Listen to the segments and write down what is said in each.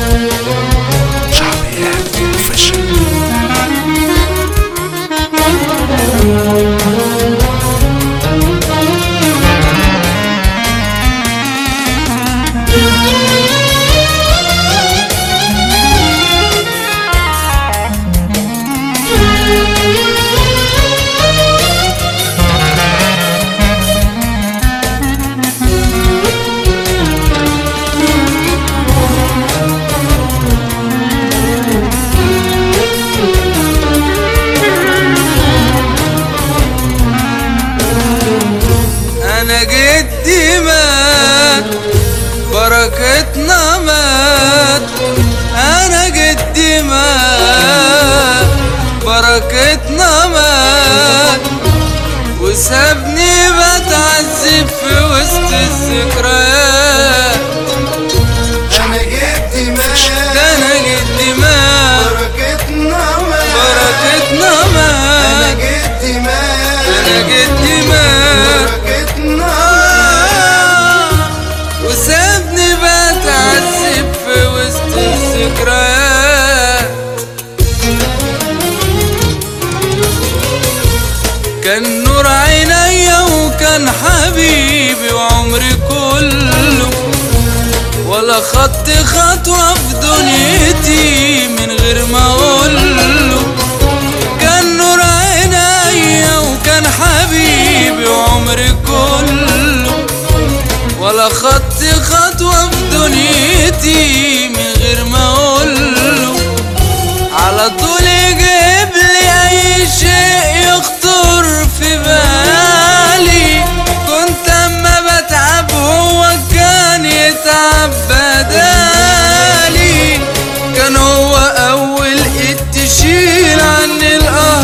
شعبيات اوفيشال انا جدي مات بركتنا مات انا جدي مات بركتنا مات وسابني بتعذب في وسط الذكريات انا جدي مات ده انا جدي مات بركتنا مات بركتنا انا مات جدي مات انا جدي مات بركتنا وسابني بتعذب في وسط الذكريات كان نور عينيا وكان حبيبي وعمري كله ولا خط خطوة في دنيتي من غير ما أقوله كان نور عينيا وكان حبيبي وعمري كله ولا خط خطوة في دنيتي من غير ما أقوله على طول يجيب لي أي شيء يخطر في بالي كنت أما بتعب هو كان يتعب بدالي كان هو أول إيد تشيل عني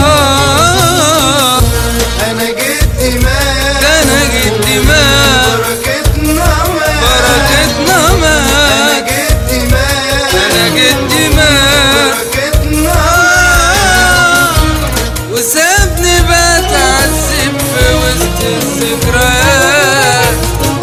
القهر انا جدي مات ده أنا جدي مات بركتنا مات بركتنا انا مات جدي مات أنا جدي مات بركتنا وسابني بتعذب في وسط الذكريات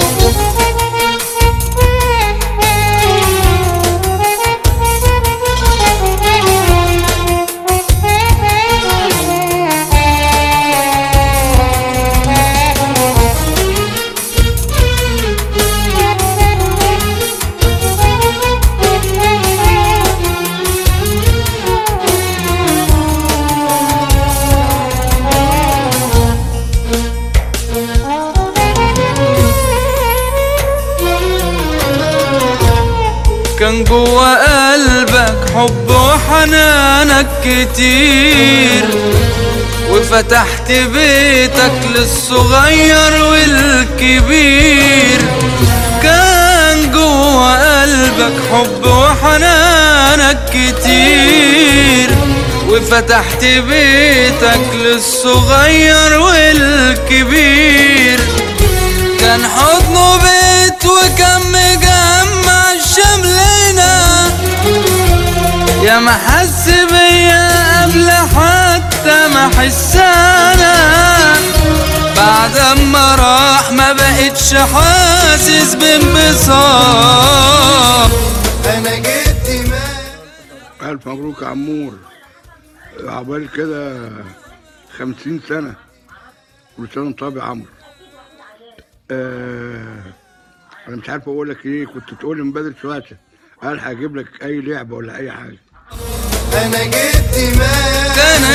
كان جوا قلبك حب وحنانك كتير وفتحت بيتك للصغير والكبير كان جوا قلبك حب وحنانك كتير وفتحت بيتك للصغير والكبير كان حضنه بيت وكان مجمع شملنا يا ما حس بيا قبل حتى ما حس انا بعد اما راح ما بقتش حاسس بانبساط انا جدي مات ألف مبروك يا عمور عقبال كده خمسين سنة كل سنة وأنت طيب يا عمرو آه أنا مش عارف أقول لك إيه كنت تقول لي من بدري شوية قال هجيب لك أي لعبة ولا أي حاجة انا جدي مات كان